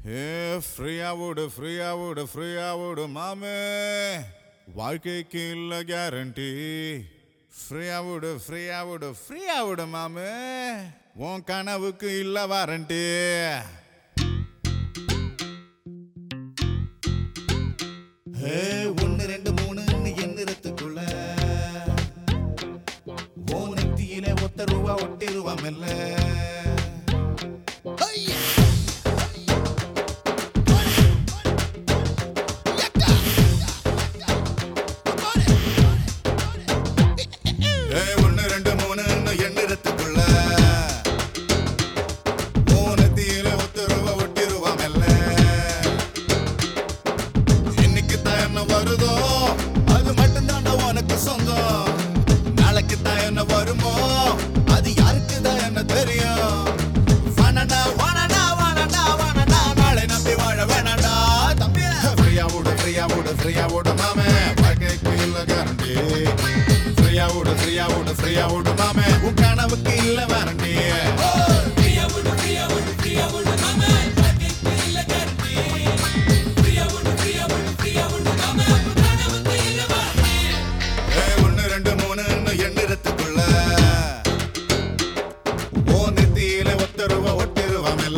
ஏ ஃப்ரீயா விடு ஃப்ரீயா விடு ஃப்ரீயா விடு மாமே வாழ்க்கைக்கு இல்ல கேரண்டி ஃப்ரீயா விடு ஃப்ரீயா விடு ஃப்ரீயா விடு மாமே உன் கனவுக்கு இல்ல வாரண்டி ஏ, ஒண்ணு ரெண்டு மூணுன்னு எண்ணிறத்துக்குள்ள ஓ நெத்தியில ஒத்த ரூபா ஒட்டிருவா மெல்ல ஏ, ஒண்ணு ரெண்டு மூணுன்னு எண்ணிறத்துக்குள்ள ஓ நெத்தியில ஒத்த ரூபா ஒட்டிருவா மெல்ல இன்னைக்கு தான் என்ன வருதோ அது மட்டும்தான் உனக்கு சொந்தம் நாளைக்கு தான் என்ன வருமோ அது யாருக்கு தான் என்ன தெரியும் வானடா வானடா வானடா வானடா நாளை நம்பி வாழ வேணாடா தம்பி ஃப்ரீயா விடு ஃப்ரீயா விடு ஃப்ரீயா விடு மாமே வாழ்க்கைக்கு இல்ல கேரண்டி ஃப்ரீயா விடு ஃப்ரீயா விடு ஃப்ரீயா விடு மாமே உன் கனவுக்கு இல்ல வாரண்டி ஏய், ஒண்ணு ரெண்டு மூணுன்னு எண்ணிறத்துக்குள்ள ஓ நெத்தியில ஒத்த ரூபா ஒட்டிருவா மெல்ல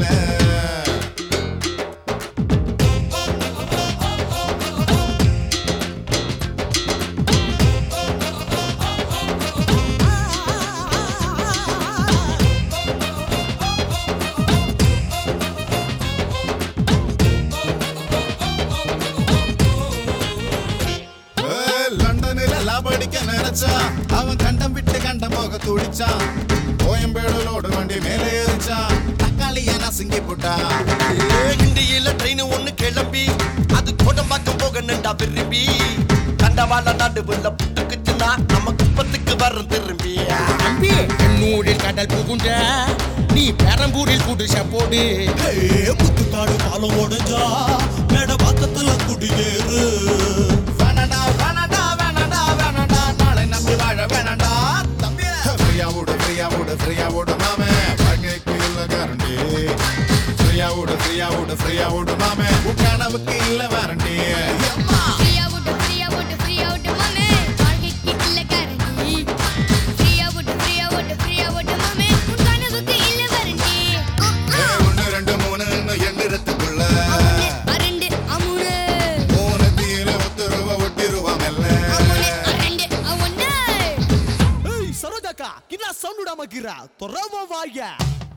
ஏய், லண்டனில லாபடிக்க நினைச்சான் அவன் கண்டம் விட்டு கண்டம் போக துடிச்சான் கோயம்பேடுலோடு வண்டி மேலே ஏறிச்சான் தக்காளிய நசுங்கி போட்டான் இந்தியில ட்ரெயின் ஒண்ணு கிளம்பி அது கோடம்பாக்கம் போக நின்றா விரும்பி கண்டவாள நடுவுல புட்டுக்குச்சுன்னா நம்ம குப்பத்துக்கு வரும் திரும்பி தம்பி கண்ணூரில் கடல் புகுண்ட நீ பெரம்பூரில் குடிசை போடு முத்துக்காடு பாலம் உடஞ்சா மேட பக்கத்துல குடியேறு வேணடா வேணடா வேணடா வேணடா நாளை நம்பி வாழ வேணடா தம்பி ஃப்ரீயா விடு ஃப்ரீயா விடு ஃப்ரீயா விடு மாமே வாழ்க்கைக்கு இல்ல கேரண்டி ஃப்ரீயா விடு ஃப்ரீயா விடு ஃப்ரீயா விடு மாமே உன் கனவுக்கு இல்ல வாரண்டி ஃப்ரீயா விட்டு ஃப்ரீயா விட்டு ஃப்ரீயா விட்டு மாமே வாழ்க்கைக்கு இல்ல கேரண்டி ஃப்ரீயா விட்டு ஃப்ரீயா விட்டு ஃப்ரீயா விட்டு மாமே உன் கனவுக்கு இல்ல வாரண்டி ஏய், ஒண்ணு ரெண்டு மூணுன்னு எண்ணிறத்துக்குள்ள அமுனு அரண்டு அமுனு மூணு ஒத்து ரூபா ஒட்டிருவா மெல்ல அமுனு அரண்டு அமுனு ஏய் சரோஜாக்கா கின்னா சவுண்ட் விடாம கீரா தொரவ வாய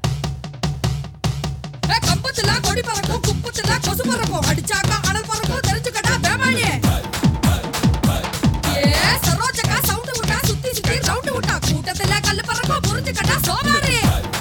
ஏ, கம்பத்துல கொடி பறக்கும் குப்பத்துல கொசு பறக்கும் அடிச்சாக்கா அனல் பறக்கும் தெரிஞ்சுக்கடா வேமாளி ஏ சரோஜக்கா சவுண்ட் விட்டா சுத்தி சுத்தி ரவுண்ட் விட்டா கூட்டத்துல கல்லு பறக்கும் புரிஞ்சுக்கடா சோமாரி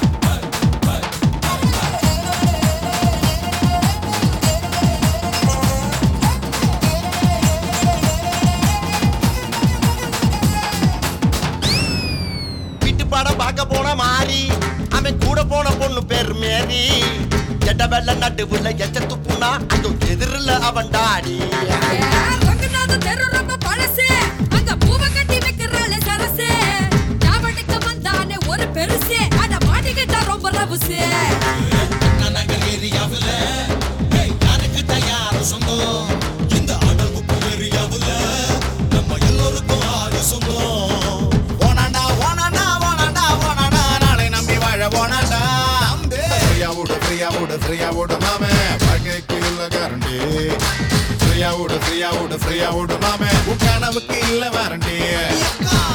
வீட்டு படம் பார்க்க போன மாறி அவன் கூட போன பொண்ணு பேர் மேரி எட்ட வெள்ள நடுவுல எச்ச துப்புனா அங்க எதிரில் அவன் டாடி ஏ, ரங்கநாத தெரு ரொம்ப பழசு அங்க பூவை கட்டி வைக்கிறாள் சரசு ஞாபகத்துக்கு வந்தானே ஒரு பெருசு அத மாட்டிக்கிட்டா ரொம்ப ரவுசு நகர் ஏரியாவுல ஏய் யாருக்கு தயார் சொந்தம் இந்த அடகுப்பு ஏரியாவுல நம்ம எல்லோருக்கும் ஆறு சொந்தம் ஓனாண்டா ஓனாண்டா ஓனாண்டா ஓனாண்டா நாளை நம்பி வாழ ஓனாண்டா ஃப்ரீயா விடு ஃப்ரீயா விடு ஃப்ரீயா விடு மாமே வாழ்க்கைக்கு இல்ல கேரண்டி ஃப்ரீயா விடு ஃப்ரீயா விடு ஃப்ரீயா விடு மாமே உன் கனவுக்கு இல்ல வாரண்டி